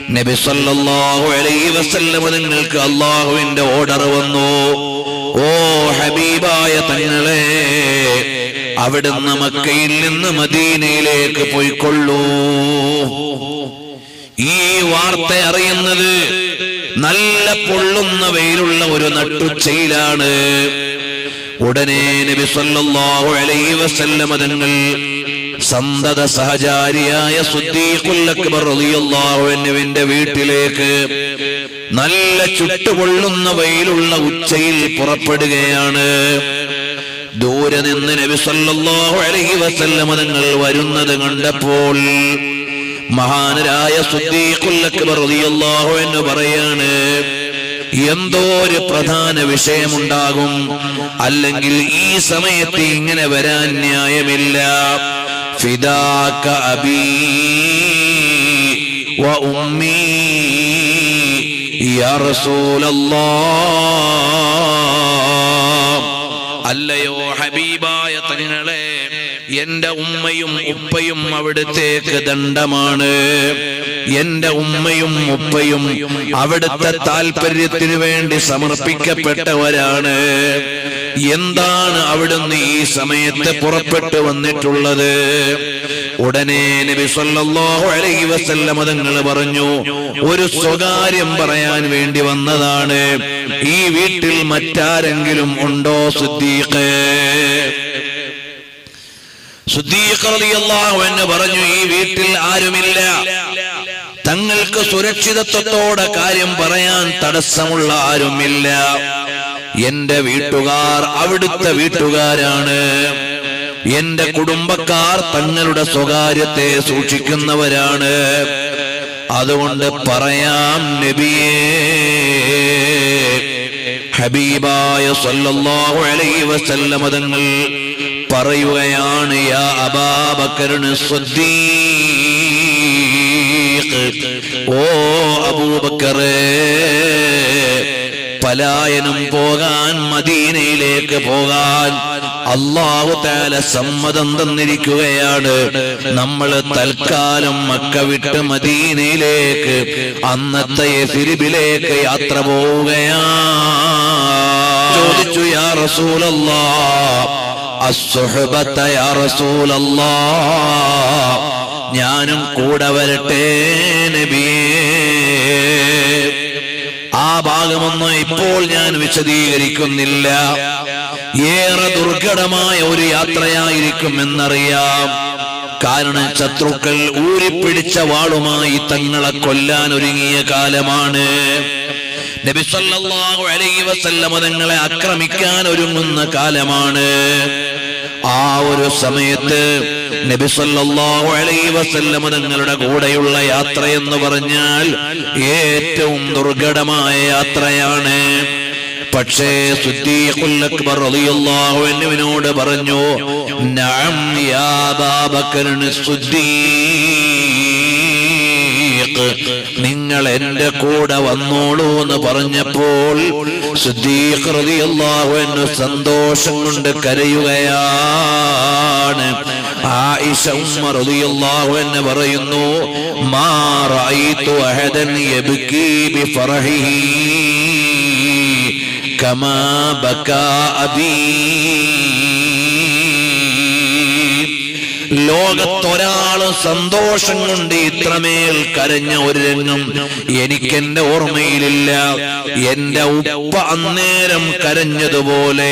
നബി സല്ലല്ലാഹു അലൈഹി വസല്ലം നിങ്ങൾക്ക് അള്ളാഹുവിന്റെ ഓർഡർ വന്നു ഓ ഹബീബായ തങ്ങളെ അവിടുന്ന് മക്കയിൽ നിന്ന് മദീനയിലേക്ക് പോയിക്കൊള്ളൂ ഈ വാർത്ത അറിയുന്നത് നല്ല പൊള്ളുന്ന വെയിലുള്ള ഒരു നട്ടുച്ചയിലാണ് ഉടനെ നബി സല്ലല്ലാഹു അലൈഹി വസല്ലം തങ്ങൾ സന്തത സഹചാരിയായ സുദ്ദീഖുൽ അക്ബർ റളിയല്ലാഹു അൻഹുവിന്റെ വീട്ടിലേക്ക് നല്ല ചുട്ടുപൊള്ളുന്ന വെയിലുള്ള ഉച്ചയിൽ പുറപ്പെടുകയാണ് ദൂരെ നിന്ന് നബി സല്ലല്ലാഹു അലൈഹി വസല്ലം തങ്ങൾ വരുന്നത് കണ്ടപ്പോൾ മഹാനരായ സുദ്ദീഖുൽ അക്ബർ റളിയല്ലാഹു അൻഹു പറയാണ് എന്തോ ഒരു പ്രധാന വിഷയമുണ്ടാകും അല്ലെങ്കിൽ ഈ സമയത്ത് ഇങ്ങനെ വരാൻ ന്യായമില്ല ഫിദാക അബീ വ ഉമ്മീ യാ റസൂലല്ലാഹ് അല്ലയോ ഹബീബായ തങ്ങളെ എന്റെ ഉമ്മയും ഉപ്പയും അവിടുത്തേക്ക് ദണ്ഡമാണ് എന്റെ ഉമ്മയും ഉപ്പയും അവിടുത്തെ താല്പര്യത്തിനു വേണ്ടി സമർപ്പിക്കപ്പെട്ടവരാണ് എന്താണ് അവിടുന്ന് ഈ സമയത്ത് പുറപ്പെട്ടു വന്നിട്ടുള്ളത് ഉടനെ നബി സല്ലല്ലാഹു അലൈഹി വസല്ലം തങ്ങൾ പറഞ്ഞു ഒരു സ്വകാര്യം പറയാൻ വേണ്ടി വന്നതാണ് ഈ വീട്ടിൽ മറ്റാരെങ്കിലും ഉണ്ടോ സുദ്ദീഖ് സുദ്ദീഖ് റളിയല്ലാഹു അൻഹു പറഞ്ഞു ഈ വീട്ടിൽ ആരുമില്ല തങ്ങൾക്ക് സുരക്ഷിതത്വത്തോടെ കാര്യം പറയാൻ തടസ്സമുള്ള ആരുമില്ല എന്റെ വീട്ടുകാർ അവിടുത്തെ വീട്ടുകാരാണ് എന്റെ കുടുംബക്കാർ തങ്ങളുടെ സ്വകാര്യത്തെ സൂക്ഷിക്കുന്നവരാണ് അതുകൊണ്ട് പറയാം നബിയേ ഹബീബായ സല്ലല്ലാഹു അലൈഹി വസല്ലം തങ്ങൾ പറയുകയാണ് യാ അബാബക്കറിന് ഓ അബൂബക്കറേ പലായനം പോകാൻ മദീനയിലേക്ക് പോകാൻ അള്ളാഹു താല സമ്മതം തന്നിരിക്കുകയാണ് നമ്മൾ തൽക്കാലം മക്ക വിട്ട് മദീനയിലേക്ക് അന്നത്തെ എസിരിബിലേക്ക് യാത്ര പോവുകയാണ് ചോദിച്ചു യാ റസൂലല്ലാ അസ്സുഹബത്ത യാ റസൂലല്ലാ ഞാനും കൂടെ വരട്ടെ നബിയേ ആ ഭാഗമൊന്നും ഇപ്പോൾ ഞാൻ വിശദീകരിക്കുന്നില്ല ഏറെ ദുർഘടമായ ഒരു യാത്രയായിരിക്കും എന്നറിയാം കാരണം ശത്രുക്കൾ ഊരിപ്പിടിച്ച വാളുമായി തങ്ങളെ കൊല്ലാൻ ഒരുങ്ങിയ കാലമാണ് നബി സല്ലല്ലാഹു അലൈഹി വസല്ലമ തങ്ങളെ ആക്രമിക്കാൻ ഒരുങ്ങുന്ന കാലമാണ് ആ ഒരു സമയത്ത് നബി സല്ലല്ലാഹു അലൈഹി വസല്ലമ തങ്ങളുടെ കൂടെയുള്ള യാത്ര എന്ന് പറഞ്ഞാൽ ഏറ്റവും ദുർഘടമായ യാത്രയാണ് പക്ഷേ സുദ്ദീഖുൽ അക്ബർ റളിയല്ലാഹു അൻഹുവിനോട് പറഞ്ഞു നഅം യാ അബൂബക്കറിന് സുദ്ദീഖ് നിങ്ങൾ എന്റെ കൂടെ വന്നോളൂ എന്ന് പറഞ്ഞപ്പോൾ സുദ്ദീഖ് റളിയല്ലാഹു അൻഹു സന്തോഷം കൊണ്ട് കരയുകയാണ് ആയിഷ ഉമ്മ റളിയല്ലാഹു അൻഹ പറയുന്നു മാ റഅയ്തു അഹദൻ യബ്കി ബിഫറഹിഹി കമാ ബകാ അബീ ലോകത്തൊരാള് സന്തോഷം കൊണ്ട് ഇത്രമേൽ കരഞ്ഞ ഒരു രംഗം എനിക്കെന്റെ ഓർമ്മയിലില്ല എന്റെ ഉപ്പ അന്നേരം കരഞ്ഞതുപോലെ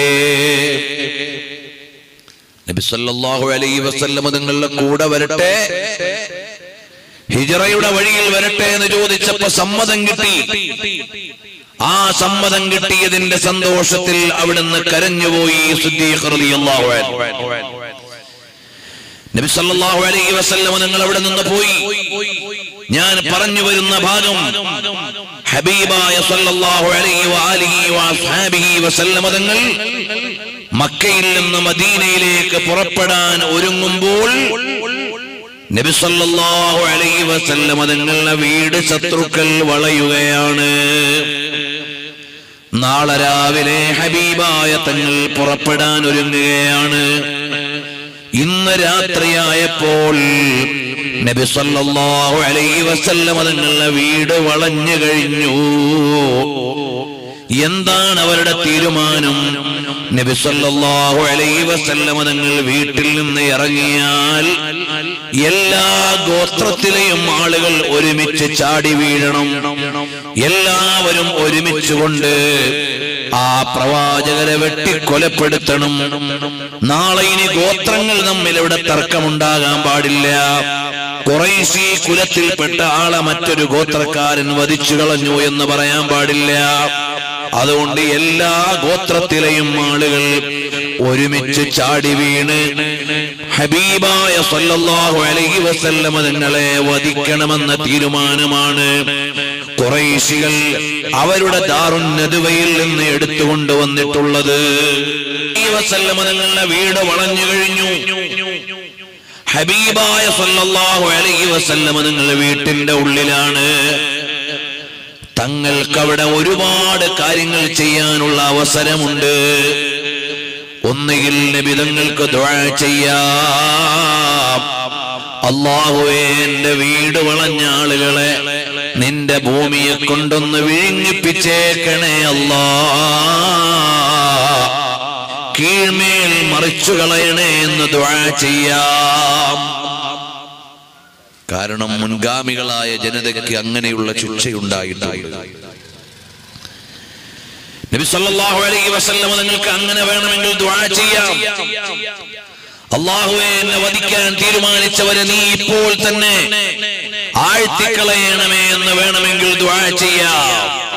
നബി സല്ലല്ലാഹു അലൈഹി വസല്ലം നിങ്ങളുടെ കൂടെ വരട്ടെ ഹിജറയുടെ വഴിയിൽ വരട്ടെ എന്ന് ചോദിച്ചപ്പോ സമ്മതം കിട്ടി ആ സമ്മതം കിട്ടിയതിന്റെ സന്തോഷത്തിൽ അവിടുന്ന് കരഞ്ഞുപോയി സുദ്ദീഖ് റളിയല്ലാഹു അൻഹു നബി സല്ലല്ലാഹു അലൈഹി വസല്ലം നിങ്ങൾ അവിടെ നിന്ന് പോയി ഞാൻ പറഞ്ഞു വരുന്ന ഭാഗം ഹബീബായ സല്ലല്ലാഹു അലൈഹി വആലിഹി വഅസ്ഹാബിഹി വസല്ലം തങ്ങൾ മക്കയിൽ നിന്ന് മദീനയിലേക്ക് പുറപ്പെടാൻ ഒരുങ്ങുമ്പോൾ നബി സല്ലല്ലാഹു അലൈഹി വസല്ലം തങ്ങളുടെ വീട് ശത്രുക്കൾ വളയുകയാണ് നാളെ രാവിലെ ഹബീബായ തങ്ങൾ പുറപ്പെടാൻ ഒരുങ്ങുകയാണ് ഇന്ന് രാത്രിയായപ്പോൾ നബി സല്ലല്ലാഹു അലൈഹി വസല്ലം തങ്ങളുടെ വീട് വളഞ്ഞു കഴിഞ്ഞു എന്താണ് അവരുടെ തീരുമാനം നബി സല്ലല്ലാഹു അലൈഹി വസല്ലം തങ്ങൾ വീട്ടിൽ നിന്ന് ഇറങ്ങിയാൽ എല്ലാ ഗോത്രത്തിലെയും ആളുകൾ ഒരുമിച്ച് ചാടി വീഴണം എല്ലാവരും ഒരുമിച്ചുകൊണ്ട് ആ പ്രവാചകരെ വെട്ടിക്കൊലപ്പെടുത്തണം നാളെ ഇനി ഗോത്രങ്ങൾ തമ്മിൽ ഇവിടെ തർക്കമുണ്ടാകാൻ പാടില്ല കുറേശി കുലത്തിൽപ്പെട്ട ആളെ മറ്റൊരു ഗോത്രക്കാരൻ വധിച്ചു കളഞ്ഞു എന്ന് പറയാൻ പാടില്ല അതുകൊണ്ട് എല്ലാ ഗോത്രത്തിലെയും ആളുകൾ ഒരുമിച്ച് ചാടി വീണ് ഹബീബായ സല്ലല്ലാഹു അലൈഹി വസല്ലമ തങ്ങളെ വധിക്കണമെന്ന തീരുമാനമാണ് കുറേശികൾ അവരുടെ ദാറുന്നതുവയിൽ നിന്ന് എടുത്തുകൊണ്ടുവന്നിട്ടുള്ളത് ഈ വസല്ലമ തങ്ങളുടെ വീട് വളഞ്ഞു കഴിഞ്ഞു ഹബീബായ സല്ലല്ലാഹു അലൈഹി വസല്ലമ നിങ്ങളുടെ വീട്ടിന്റെ ഉള്ളിലാണ് തങ്ങൾക്ക് അവിടെ ഒരുപാട് കാര്യങ്ങൾ ചെയ്യാനുള്ള അവസരമുണ്ട് ഒന്നുകിൽ നബിതങ്ങൾക്ക് ദുആ ചെയ്യാം അള്ളാഹുവേ എന്റെ വീട് വളഞ്ഞ ആളുകളെ നിന്റെ ഭൂമിയെ കൊണ്ടൊന്ന് വിഴുങ്ങിപ്പിച്ചേക്കണേ അല്ലാ കീഴ്മേൽ മറിച്ചു കളയണേ എന്ന് ദുആ ചെയ്യാം കാരണം മുൻഗാമികളായ ജനതയ്ക്ക് അങ്ങനെയുള്ള ശിക്ഷയുണ്ടായിട്ടുണ്ട് നബി സല്ലല്ലാഹു അലൈഹി വസല്ലം നിങ്ങൾക്ക് അങ്ങനെ വേണമെങ്കിൽ ദുആ ചെയ്യാം അള്ളാഹുവെ എന്നെ വധിക്കാൻ തീരുമാനിച്ചവരെ നീ ഇപ്പോൾ തന്നെ ആഴ്ത്തിക്കളയണമേ എന്ന് വേണമെങ്കിൽ ദുആ ചെയ്യാം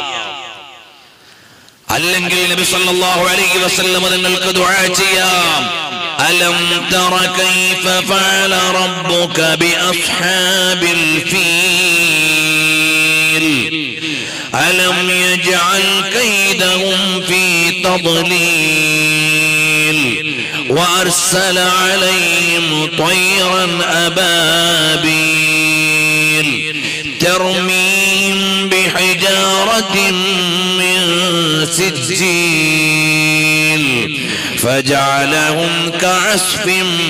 അല്ലെങ്കിൽ നബി സല്ലല്ലാഹു അലൈഹി വസല്ലം നിങ്ങൾക്ക് ദുആ ചെയ്യാം അലം തറ കൈഫ ഫഅല റബ്ബുക ബിഅസ്ഹാബിൽ ഫീൽ അലം യജ്അൽ കൈദഹും ഫീ തضليل وأرسل عليهم طيرا أبابيل ترميهم بحجارة من سجيل فجعلهم كعصف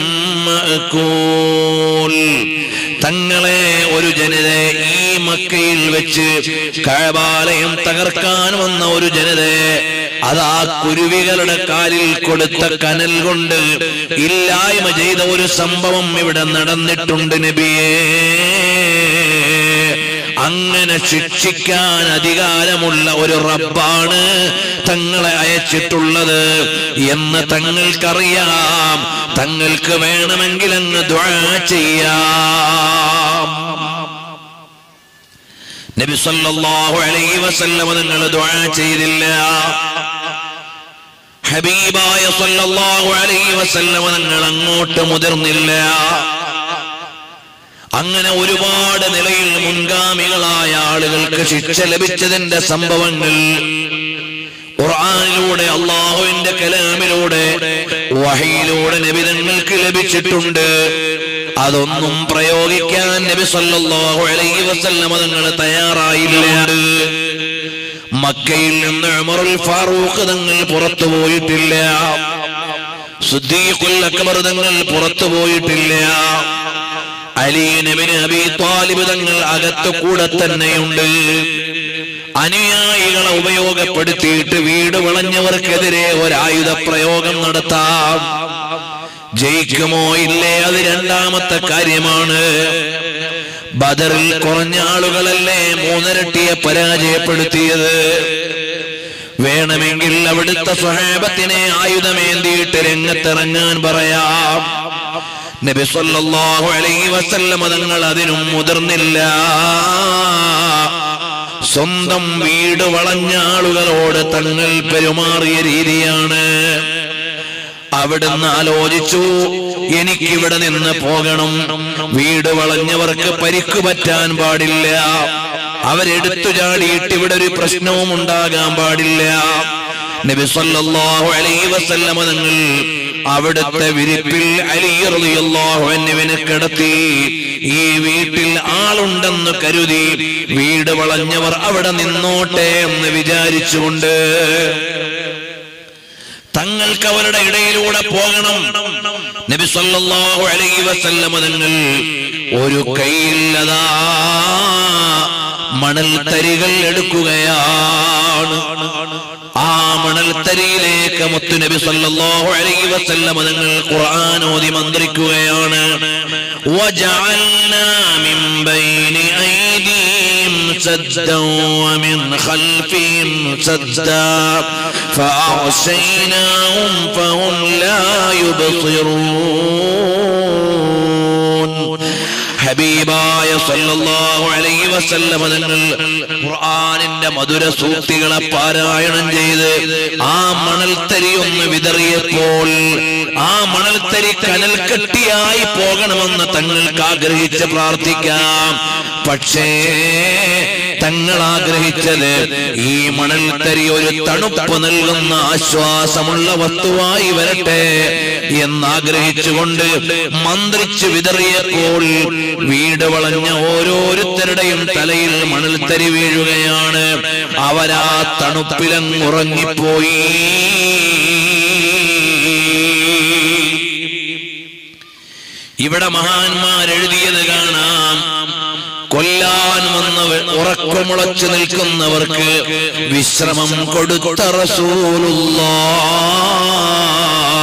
مأكول തങ്ങളെ ഒരു ജനത ഈ മക്കയിൽ വെച്ച് കഴബാലയം തകർക്കാൻ വന്ന ഒരു ജനതയെ അതാ കുരുവികളുടെ കാലിൽ കൊടുത്ത കനൽ കൊണ്ട് ഇല്ലായ്മ ചെയ്ത ഒരു സംഭവം ഇവിടെ നടന്നിട്ടുണ്ട് നബിയേ അങ്ങനെ ശിക്ഷിക്കാൻ അധികാരമുള്ള ഒരു റബ്ബാണ് തങ്ങളെ അയച്ചിട്ടുള്ളത് എന്ന് തങ്ങൾക്കറിയാം തങ്ങൾക്ക് വേണമെങ്കിൽ അങ്ങ് ദ്വാ ചെയ്യാം നബി സല്ലല്ലാഹു അലൈഹി വസല്ലം നിങ്ങൾ ദ്വാ ചെയ്തില്ല ഹബീബായ സല്ലല്ലാഹു അലൈഹി വസല്ലം നിങ്ങൾ അങ്ങോട്ട് മുതിർന്നില്ല അങ്ങനെ ഒരുപാട് നിലയിൽ മുൻഗാമികളായ ആളുകൾക്ക് ശിക്ഷ ലഭിച്ചതിന്റെ സംഭവങ്ങൾ ഖുർആനിലൂടെ അള്ളാഹുവിന്റെ കലാമിലൂടെ വഹയിലൂടെ നബിതങ്ങൾക്ക് ലഭിച്ചിട്ടുണ്ട് അതൊന്നും പ്രയോഗിക്കാൻ നബി സല്ലല്ലാഹു അലൈഹി വസല്ലം തങ്ങൾ തയ്യാറായില്ല മക്കയിൽ നിന്ന് ഉമറുൽ ഫാറൂഖ് തങ്ങൾ പുറത്തു പോയിട്ടില്ല സുദ്ദീഖുൽ അക്ബർ തങ്ങൾ പുറത്തു പോയിട്ടില്ല അലി നബിന് അബി താലിബ് തങ്ങൾ അകത്തു കൂടെ തന്നെയുണ്ട് അനുയായികളെ ഉപയോഗപ്പെടുത്തിയിട്ട് വീട് വളഞ്ഞവർക്കെതിരെ ഒരായുധ പ്രയോഗം നടത്താം ജയിക്കുമോ ഇല്ലേ അത് രണ്ടാമത്തെ കാര്യമാണ് ബദറിൽ കുറഞ്ഞ ആളുകളല്ലേ മൂന്നരട്ടിയെ പരാജയപ്പെടുത്തിയത് വേണമെങ്കിൽ അവിടുത്തെ സ്വഹാബത്തിനെ ആയുധമേന്തിയിട്ട് രംഗത്തിറങ്ങാൻ പറയാം നബി സല്ലല്ലാഹു അലൈഹി വസല്ലം തങ്ങൾ അതിനും മുതിർന്നില്ല സ്വന്തം വീട് വളഞ്ഞ ആളുകളോട് തങ്ങൾ പെരുമാറിയ രീതിയാണ് അവിടുന്ന് ആലോചിച്ചു എനിക്കിവിടെ നിന്ന് പോകണം വീട് വളഞ്ഞവർക്ക് പരിക്ക് പറ്റാൻ പാടില്ല അവരെടുത്തു ചാടിയിട്ട് ഇവിടെ ഒരു പ്രശ്നവും ഉണ്ടാകാൻ പാടില്ല നബി സല്ലല്ലാഹു അലൈഹി വസല്ലമ തങ്ങൾ അവിടുത്തെ വിരിപ്പിൽ അലി റളിയല്ലാഹു അൻഹുവിനെ കിടത്തി ഈ വീട്ടിൽ ആളുണ്ടെന്ന് കരുതി വീട് വളഞ്ഞവർ അവിടെ നിന്നോട്ടെ എന്ന് വിചാരിച്ചുകൊണ്ട് തങ്ങൾക്ക് അവരുടെ ഇടയിലൂടെ പോകണം നബി സല്ലല്ലാഹു അലൈഹി വസല്ലമ തങ്ങൾ ഒരു കൈയിൽ അതാ മണൽത്തരികൾ എടുക്കുകയാണ് ആ മണൽത്തരിയിലേക്ക് മുത്തുനബി സല്ലല്ലാഹു അലൈഹി വസല്ലം തങ്ങൾ ഖുർആൻ ഓതി മന്ത്രിക്കുകയാണ് وجعلنا من بين أيديهم سدا ومن خلفهم سدا فأغشيناهم فهم لا يبصرون ഹബീബായ സല്ലല്ലാഹു അലൈഹി വസല്ലമ തങ്ങൾ ഖുർആനിന്റെ മധുര സൂക്തികളെ പാരായണം ചെയ്ത് ആ മണൽത്തരി ഒന്ന് വിതറിയപ്പോൾ ആ മണൽത്തരി കനൽക്കട്ടിയായി പോകണമെന്ന് തങ്ങൾക്ക് ആഗ്രഹിച്ച് പ്രാർത്ഥിക്കാം പക്ഷേ തങ്ങൾ ആഗ്രഹിച്ചത് ഈ മണൽത്തരി ഒരു തണുപ്പ് നൽകുന്ന ആശ്വാസമുള്ള വസ്തുവായി വരട്ടെ എന്നാഗ്രഹിച്ചുകൊണ്ട് മന്ത്രിച്ചു വിതറിയപ്പോൾ വീട് വളഞ്ഞ ഓരോരുത്തരുടെയും തലയിൽ മണൽത്തരി വീഴുകയാണ് അവരാ തണുപ്പിലങ്ങുറങ്ങിപ്പോയി ഇവിടെ മഹാന്മാരെഴുതിയത് കാണാം കൊല്ലാൻ വന്ന ഉറക്കമുളച്ചു നിൽക്കുന്നവർക്ക് വിശ്രമം കൊടുത്ത റസൂലുള്ള